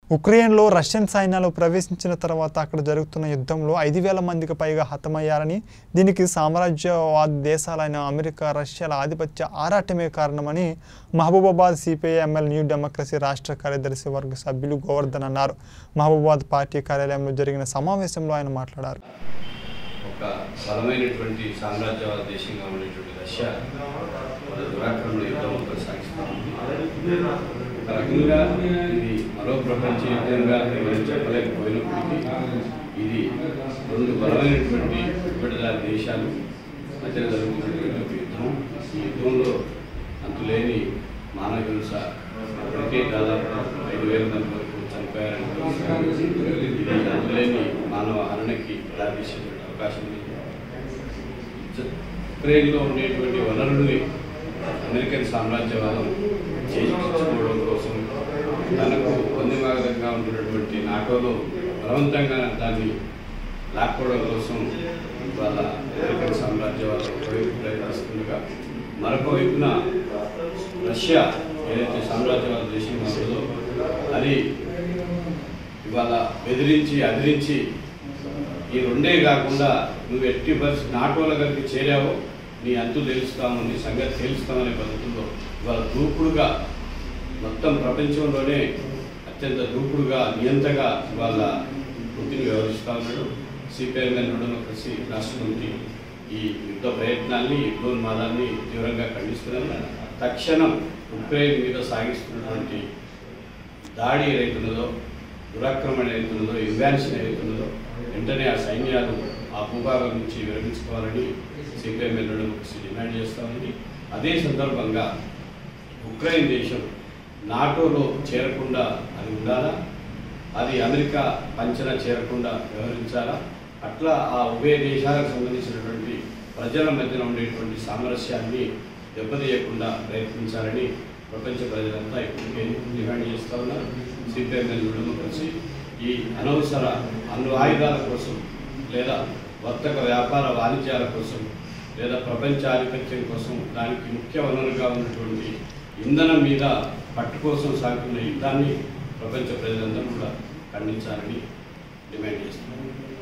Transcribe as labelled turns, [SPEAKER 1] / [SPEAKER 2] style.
[SPEAKER 1] ఉక్రెయిన్లో రష్యన్ సైన్యాలు ప్రవేశించిన తర్వాత అక్కడ జరుగుతున్న యుద్ధంలో ఐదు వేల మందికి పైగా హతమయ్యారని దీనికి సామ్రాజ్యవాద దేశాలైన అమెరికా రష్యాల ఆధిపత్య ఆరాటమే కారణమని Mahabubabad CPI ML New Democracy రాష్ట్ర కార్యదర్శి వర్గ సభ్యులు గోవర్ధన్ అన్నారు మహబూబాబాద్ పార్టీ కార్యాలయంలో జరిగిన సమావేశంలో ఆయన మాట్లాడారు
[SPEAKER 2] ఒక బలమైనటువంటి సామ్రాజ్యవాద దేశంగా ఉండేటువంటి రష్యా వాళ్ళ దురాక్రమణ యుద్ధం కొనసాగిస్తూ ఉంది ఒక రకంగా ఇది మరో ప్రపంచ యుద్ధంగా మనం చెప్పలేకపోయినప్పటికీ ఇది రెండు బలమైనటువంటి విభజన దేశాలు మధ్యన జరుగుతున్నటువంటి ఒక యుద్ధం ఈ యుద్ధంలో అంతులేని మానవ హింస ఇప్పటికే దాదాపు ఐదు వేల మంది వరకు చనిపోయారని తెలుస్తుంది. ఇది అంతులేని మానవ హరణకి దారితీసేటువంటి అవకాశం ఉంది జ- ఉక్రెయిన్లో ఉండేటువంటి వనరుల్ని అమెరికన్ సామ్రాజ్యవాదం చేజించుకోవడం కోసం తనకు పొందిమాగతంగా ఉంటున్నటువంటి నాటోలో బలవంతంగా దాన్ని లాక్కోవడం కోసం వాళ్ళ అమెరికన్ సామ్రాజ్యవాదం ఒకవైపు ప్రయత్నిస్తుండగా మరొక వైపున రష్యా ఏదైతే సామ్రాజ్యవాద దేశంగా ఉందో అది ఇవాళ బెదిరించి అదిరించి ఈ రెండే కాకుండా నువ్వు ఎట్టి పరిస్థితి నాటోల గారికి చేరావో నీ అంతు తెలుస్తాము నీ సంగతి తెలుస్తామనే పద్ధతిలో ఇవాళ దూకుడుగా మొత్తం ప్రపంచంలోనే అత్యంత దూకుడుగా నియంతగా ఇవాళ వృత్తిని వ్యవహరిస్తూ ఉన్నాడు సిపిఐఎంఎల్ డెమోక్రసీ రాష్ట్ర కమిటీ ఈ యుద్ధ ప్రయత్నాన్ని యుద్ధోన్మాదాన్ని తీవ్రంగా ఖండిస్తున్నారు తక్షణం ఉక్రెయిన్ మీద సాగిస్తున్నటువంటి దాడి ఏదైతున్నదో దురాక్రమణ ఏదైతున్నదో ఇన్వాన్షన్ ఏదైతున్నదో వెంటనే ఆ సైన్యాలు ఆ భూభాగం నుంచి విరమించుకోవాలని సిపిఎం డెమోక్రసీ డిమాండ్ చేస్తామని అదే సందర్భంగా ఉక్రెయిన్ దేశం నాటోలో చేరకుండా అది ఉండాలా అది అమెరికా పంచన చేరకుండా వ్యవహరించాలా అట్లా ఆ ఉభయ దేశాలకు సంబంధించినటువంటి ప్రజల మధ్యన ఉండేటువంటి సామరస్యాన్ని దెబ్బతీయకుండా ప్రయత్నించాలని ప్రపంచ ప్రజలంతా ఇప్పటికే డిమాండ్ చేస్తూ ఉన్నారు సిపిఎంఎల్ డెమోక్రసీ ఈ అనవసర అన్ని ఆయుధాల కోసం లేదా వర్తక వ్యాపార వాణిజ్యాల కోసం లేదా ప్రపంచ ఆధిపత్యం కోసం దానికి ముఖ్య వనరుగా ఉన్నటువంటి ఇంధనం మీద పట్టు కోసం సాగుతున్న యుద్ధాన్ని ప్రపంచ ప్రజలందరూ కూడా ఖండించాలని డిమాండ్ చేస్తున్నారు